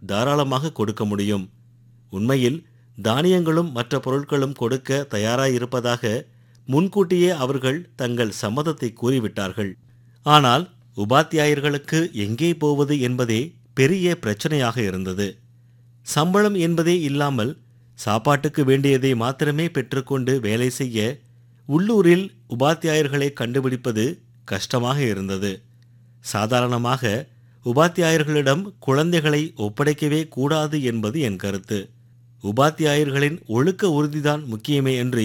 தாராளமாக கொடுக்க முடியும் உண்மையில் தானியங்களும் மற்ற பொருட்களும் கொடுக்க தயாராயிருப்பதாக முன்கூட்டியே அவர்கள் தங்கள் சம்மதத்தை கூறிவிட்டார்கள் ஆனால் உபாத்தியாயர்களுக்கு எங்கே போவது என்பதே பெரிய பிரச்சனையாக இருந்தது சம்பளம் என்பதே இல்லாமல் சாப்பாட்டுக்கு வேண்டியதை மாத்திரமே பெற்றுக்கொண்டு வேலை செய்ய உள்ளூரில் உபாத்தியாயர்களை கண்டுபிடிப்பது கஷ்டமாக இருந்தது சாதாரணமாக உபாத்தியாயர்களிடம் குழந்தைகளை ஒப்படைக்கவே கூடாது என்பது என் கருத்து உபாத்தியாயர்களின் ஒழுக்க உறுதிதான் முக்கியமே என்று